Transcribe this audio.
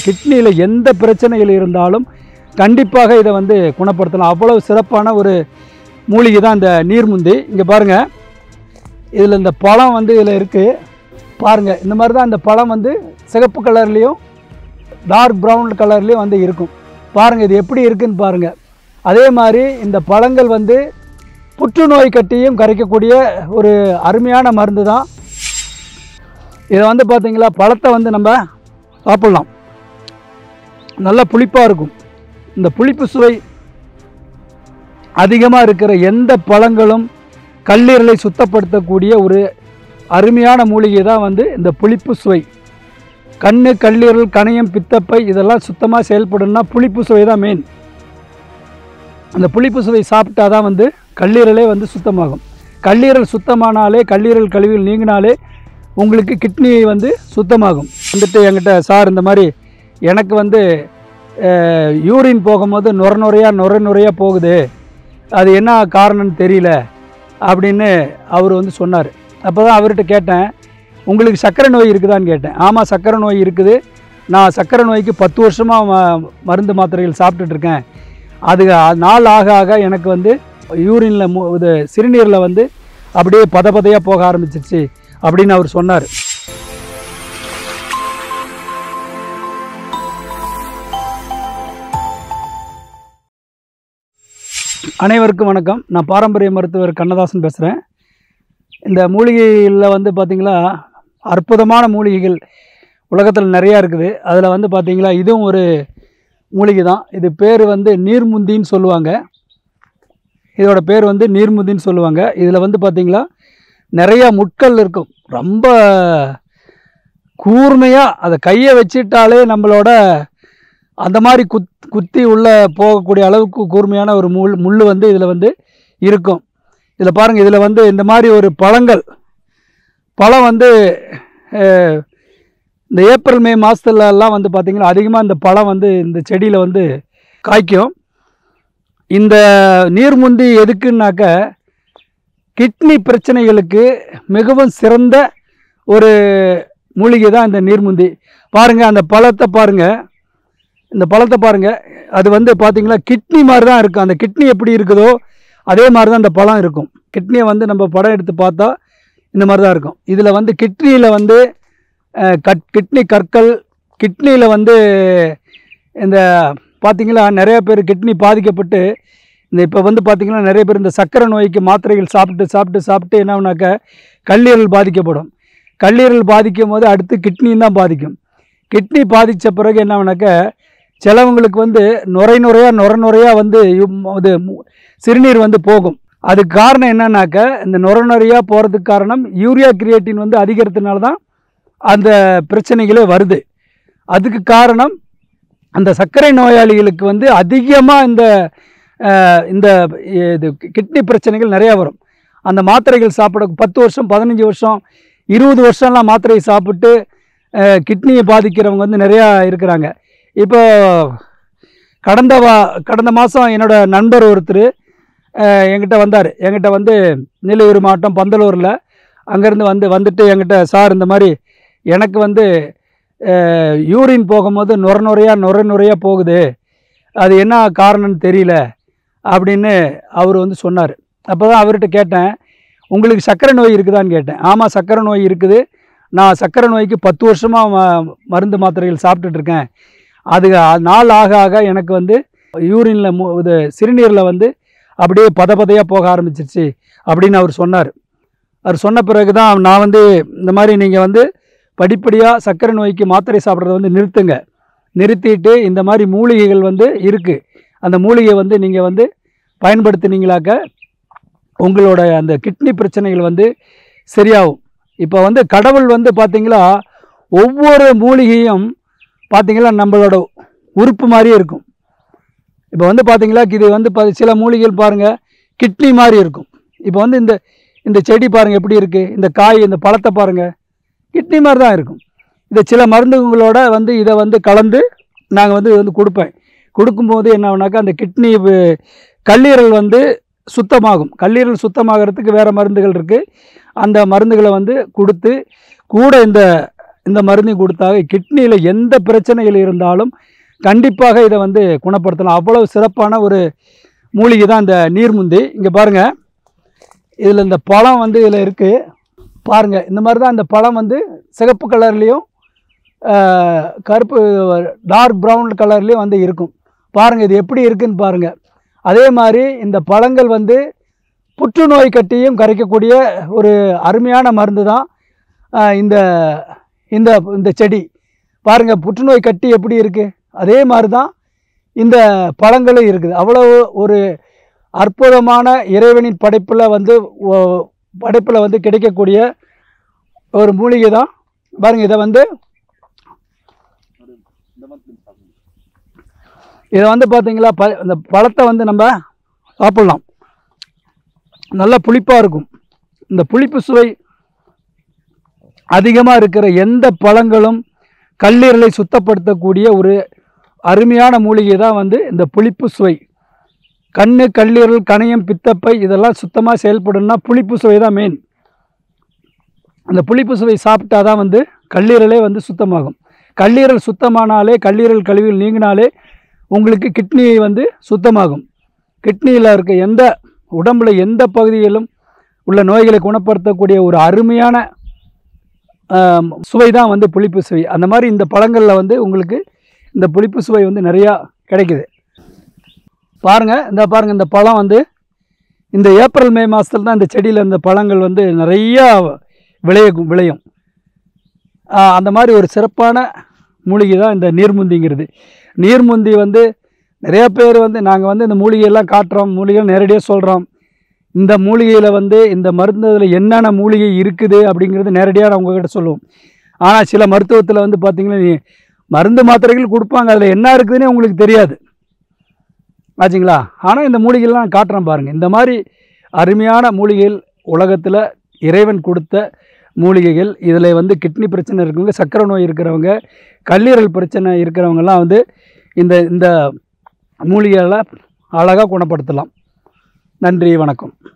கிட்னியில் எந்த பிரச்சனைகள் இருந்தாலும் கண்டிப்பாக இதை வந்து குணப்படுத்தலாம் அவ்வளவு சிறப்பான ஒரு மூலிகை தான் இந்த நீர்முந்தி இங்கே பாருங்கள் இதில் இந்த பழம் வந்து இதில் இருக்குது பாருங்கள் இந்த மாதிரி தான் இந்த பழம் வந்து சிகப்பு கலர்லேயும் டார்க் ப்ரௌன் கலர்லேயும் வந்து இருக்கும் பாருங்கள் இது எப்படி இருக்குன்னு பாருங்கள் அதே மாதிரி இந்த பழங்கள் வந்து புற்றுநோய் கட்டியும் கரைக்கக்கூடிய ஒரு அருமையான மருந்து தான் இதை வந்து பார்த்தீங்களா பழத்தை வந்து நம்ம சாப்பிட்லாம் நல்லா புளிப்பாக இருக்கும் இந்த புளிப்பு சுவை அதிகமாக இருக்கிற எந்த பழங்களும் கல்லீரலை சுத்தப்படுத்தக்கூடிய ஒரு அருமையான மூலிகை தான் வந்து இந்த புளிப்பு சுவை கண்ணு கல்லீரல் கணையம் பித்தப்பை இதெல்லாம் சுத்தமாக செயல்படணும்னா புளிப்பு சுவை தான் மெயின் அந்த புளிப்பு சுவை சாப்பிட்டா தான் வந்து கல்லீரலே வந்து சுத்தமாகும் கல்லீரல் சுத்தமானாலே கல்லீரல் கழிவுகள் நீங்கினாலே உங்களுக்கு கிட்னி வந்து சுத்தமாகும் வந்துட்டு என்கிட்ட சார் இந்த மாதிரி எனக்கு வந்து யூரின் போகும்போது நுர நுறையாக நுர நுறையாக போகுது அது என்ன காரணம்னு தெரியல அப்படின்னு அவர் வந்து சொன்னார் அப்போ தான் அவர்கிட்ட கேட்டேன் உங்களுக்கு சர்க்கரை நோய் இருக்குதான்னு கேட்டேன் ஆமாம் சர்க்கரை நோய் இருக்குது நான் சர்க்கரை நோய்க்கு பத்து வருஷமாக மருந்து மாத்திரைகள் சாப்பிட்டுட்டு இருக்கேன் அது அ- நாள் ஆக ஆக எனக்கு வந்து யூரினில் மு இது சிறுநீரில் வந்து அப்படியே பத பதையாக போக ஆரம்பிச்சிருச்சு அப்படின்னு அவர் சொன்னார் அனைவருக்கும் வணக்கம் நான் பாரம்பரிய மருத்துவர் கண்ணதாசன் பேசுகிறேன் இந்த மூலிகையில் வந்து பார்த்திங்களா அற்புதமான மூலிகைகள் உலகத்தில் நிறையா இருக்குது அதில் வந்து பார்த்திங்களா இதுவும் ஒரு மூலிகை தான் இது பேர் வந்து நீர்முந்தின்னு சொல்லுவாங்க இதோட பேர் வந்து நீர்முந்தின்னு சொல்லுவாங்க இதில் வந்து பார்த்திங்களா நிறையா முட்கள் இருக்கும் ரொம்ப கூர்மையாக அதை கையை வச்சிட்டாலே நம்மளோட அந்த மாதிரி குத் குத்தி உள்ளே போகக்கூடிய அளவுக்கு கூர்மையான ஒரு முள் முள் வந்து இதில் வந்து இருக்கும் இதில் பாருங்கள் இதில் வந்து இந்த மாதிரி ஒரு பழங்கள் பழம் வந்து அஹ், இந்த ஏப்ரல் மே மாதத்துல எல்லாம் வந்து பார்த்திங்கன்னா அதிகமாக இந்த பழம் வந்து இந்த செடியில் வந்து காய்க்கும் இந்த நீர்முந்தி எதுக்குன்னாக்க கிட்னி பிரச்சனைகளுக்கு மிகவும் சிறந்த ஒரு மூலிகை தான் இந்த நீர்முந்தி பாருங்கள் அந்த பழத்தை பாருங்கள் இந்த பழத்தை பாருங்கள் அது வந்து பார்த்தீங்களா கிட்னி மாதிரி தான் இருக்கும் அந்த கிட்னி எப்படி இருக்குதோ அதே மாதிரி தான் அந்த பழம் இருக்கும் கிட்னியை வந்து நம்ம படம் எடுத்து பார்த்தா இந்த மாதிரி தான் இருக்கும் இதில் வந்து கிட்னியில் வந்து அஹ், கட் கிட்னி கற்கள் கிட்னியில் வந்து இந்த பார்த்தீங்களா நிறைய பேர் கிட்னி பாதிக்கப்பட்டு இந்த இப்போ வந்து பார்த்தீங்கன்னா நிறைய பேர் இந்த சர்க்கரை நோய்க்கு மாத்திரைகள் சாப்பிட்டு சாப்பிட்டு சாப்பிட்டு என்ன ஆகுனாக்க கல்லீரல் பாதிக்கப்படும் கல்லீரல் பாதிக்கும் போது அடுத்து கிட்னியும் தான் பாதிக்கும் கிட்னி பாதித்த பிறகு என்ன ஆகுனாக்க சிலவங்களுக்கு வந்து நுரை நுரையாக நுர நுரையாக வந்து இம்- இது மு- சிறுநீர் வந்து போகும் அதுக்கு காரணம் என்னன்னாக்க இந்த நுர நுரையாக போகிறதுக்கு காரணம் யூரியா கிரியேட்டின் வந்து அதிகரித்தனால தான் அந்த பிரச்சனைகளே வருது அதுக்கு காரணம் அந்த சர்க்கரை நோயாளிகளுக்கு வந்து அதிகமாக இந்த அஹ், இந்த இது கிட்னி பிரச்சனைகள் நிறையா வரும் அந்த மாத்திரைகள் சாப்பிட பத்து வருஷம் பதினஞ்சு வருஷம் இருபது வருஷம்லாம் மாத்திரை சாப்பிட்டு அஹ், கிட்னியை பாதிக்கிறவங்க வந்து நிறையா இருக்கிறாங்க இப்போ கடந்த வா கடந்த மாதம் என்னோட நண்பர் ஒருத்தர் அஹ், என்கிட்ட வந்தார் என்கிட்ட வந்து நீலகிரி மாவட்டம் பந்தலூரில் அங்கேருந்து வந்து வந்துட்டு என்கிட்ட சார் இந்த மாதிரி எனக்கு வந்து அஹ், யூரின் போகும்போது நுர நுறையாக நுர நுறையாக போகுது அது என்ன காரணம்னு தெரியல அப்படின்னு அவர் வந்து சொன்னார் அப்போ தான் அவர்கிட்ட கேட்டேன் உங்களுக்கு சர்க்கரை நோய் இருக்குதான்னு கேட்டேன் ஆமாம் சர்க்கரை நோய் இருக்குது நான் சர்க்கரை நோய்க்கு பத்து வருஷமாக ம மருந்து மாத்திரைகள் சாப்பிட்டுட்டு இருக்கேன் அது அ- நாள் ஆக ஆக எனக்கு வந்து யூரினில் மு இது சிறுநீரில் வந்து அப்படியே பத பதையாக போக ஆரம்பிச்சிருச்சு அப்படின்னு அவர் சொன்னார் அவர் சொன்ன பிறகு தான் நான் வந்து இந்த மாதிரி நீங்கள் வந்து படிப்படியாக சர்க்கரை நோய்க்கு மாத்திரை சாப்பிட்றத வந்து நிறுத்துங்க நிறுத்திட்டு இந்த மாதிரி மூலிகைகள் வந்து இருக்குது அந்த மூலிகை வந்து நீங்கள் வந்து பயன்படுத்தினீங்களாக்க உங்களோட அந்த கிட்னி பிரச்சனைகள் வந்து சரியாகும் இப்போ வந்து கடவுள் வந்து பார்த்தீங்களா ஒவ்வொரு மூலிகையும் பார்த்தீங்களா நம்மளோட உறுப்பு மாதிரியே இருக்கும் இப்போ வந்து பார்த்தீங்களா இது வந்து பா- சில மூலிகைகள் பாருங்கள் கிட்னி மாதிரி இருக்கும் இப்போ வந்து இந்த இந்த செடி பாருங்கள் எப்படி இருக்குது இந்த காய் இந்த பழத்தை பாருங்கள் கிட்னி மாதிரி தான் இருக்கும் இந்த சில மருந்துகளோட வந்து இதை வந்து கலந்து நாங்கள் வந்து இது வந்து கொடுப்பேன் கொடுக்கும்போது என்ன ஆகுனாக்கா அந்த கிட்னி வு- கல்லீரல் வந்து சுத்தமாகும் கல்லீரல் சுத்தமாகறதுக்கு வேறு மருந்துகள் இருக்குது அந்த மருந்துகளை வந்து கொடுத்து கூட இந்த இந்த மருந்து கொடுத்தாக கிட்னியில் எந்த பிரச்சனைகள் இருந்தாலும் கண்டிப்பாக இதை வந்து குணப்படுத்தலாம் அவ்வளவு சிறப்பான ஒரு மூலிகை தான் இந்த நீர்முந்தி இங்கே பாருங்கள் இதில் இந்த பழம் வந்து இதில் இருக்குது பாருங்கள் இந்த மாதிரி தான் இந்த பழம் வந்து சிகப்பு கலர்லேயும் கருப்பு டார்க் ப்ரௌன் கலர்லேயும் வந்து இருக்கும் பாருங்கள் இது எப்படி இருக்குன்னு பாருங்கள் அதே மாதிரி இந்த பழங்கள் வந்து புற்றுநோய் கட்டியும் கரைக்கக்கூடிய ஒரு அருமையான மருந்து தான் ஆஹ் இந்த இந்த இந்த செடி பாருங்கள் புற்றுநோய் கட்டி எப்படி இருக்குது அதே மாதிரி தான் இந்த பழங்களும் இருக்குது அவ்வளவு ஒரு அற்புதமான இறைவனின் படைப்பில் வந்து படைப்பில் வந்து கிடைக்கக்கூடிய ஒரு மூலிகை தான் பாருங்கள் இதை வந்து இதை வந்து பார்த்தீங்களா ப இந்த பழத்தை வந்து நம்ம சாப்பிட்லாம் நல்லா புளிப்பாக இருக்கும் இந்த புளிப்பு சுவை அதிகமாக இருக்கிற எந்த பழங்களும் கல்லீரலை சுத்தப்படுத்தக்கூடிய ஒரு அருமையான மூலிகை தான் வந்து இந்த புளிப்பு சுவை கண்ணு கல்லீரல் கணையம் பித்தப்பை இதெல்லாம் சுத்தமாக செயல்படணும்னா புளிப்பு சுவை தான் மெயின் அந்த புளிப்பு சுவை சாப்பிட்டா தான் வந்து கல்லீரலே வந்து சுத்தமாகும் கல்லீரல் சுத்தமானாலே கல்லீரல் கழிவுகள் நீங்கினாலே உங்களுக்கு கிட்னி வந்து சுத்தமாகும் கிட்னியில் இருக்க எந்த உடம்புல எந்த பகுதியிலும் உள்ள நோய்களை குணப்படுத்தக்கூடிய ஒரு அருமையான ஆம், சுவை தான் வந்து புளிப்பு சுவை அந்த மாதிரி இந்த பழங்களில் வந்து உங்களுக்கு இந்த புளிப்பு சுவை வந்து நிறையா கிடைக்குது பாருங்கள் இந்த பாருங்கள் இந்த பழம் வந்து இந்த ஏப்ரல் மே மாதத்துல தான் இந்த செடியில் இந்த பழங்கள் வந்து நிறையா விளைய விளையும் ஆ, அந்த மாதிரி ஒரு சிறப்பான மூலிகை தான் இந்த நீர்முந்திங்கிறது நீர்முந்தி வந்து நிறைய பேர் வந்து நாங்கள் வந்து இந்த மூலிகையெல்லாம் காட்டுறோம் மூலிகை நேரடியாக சொல்கிறோம் இந்த மூலிகையில் வந்து இந்த மருந்துல என்னென்ன மூலிகை இருக்குது அப்படிங்கிறது நேரடியாக நான் உங்ககிட்ட சொல்லுவோம் ஆனால் சில மருத்துவத்தில் வந்து பார்த்திங்கன்னா நீ மருந்து மாத்திரைகள் கொடுப்பாங்க அதில் என்ன இருக்குதுன்னே உங்களுக்கு தெரியாது ஆச்சுங்களா ஆனால் இந்த மூலிகைலாம் நான் காட்டுறேன் பாருங்கள் இந்த மாதிரி அருமையான மூலிகைகள் உலகத்தில் இறைவன் கொடுத்த மூலிகைகள் இதில் வந்து கிட்னி பிரச்சனை இருக்கவங்க சர்க்கரை நோய் இருக்கிறவங்க கல்லீரல் பிரச்சனை இருக்கிறவங்கெல்லாம் வந்து இந்த இந்த மூலிகைகளை அழகாக குணப்படுத்தலாம் நன்றி வணக்கம்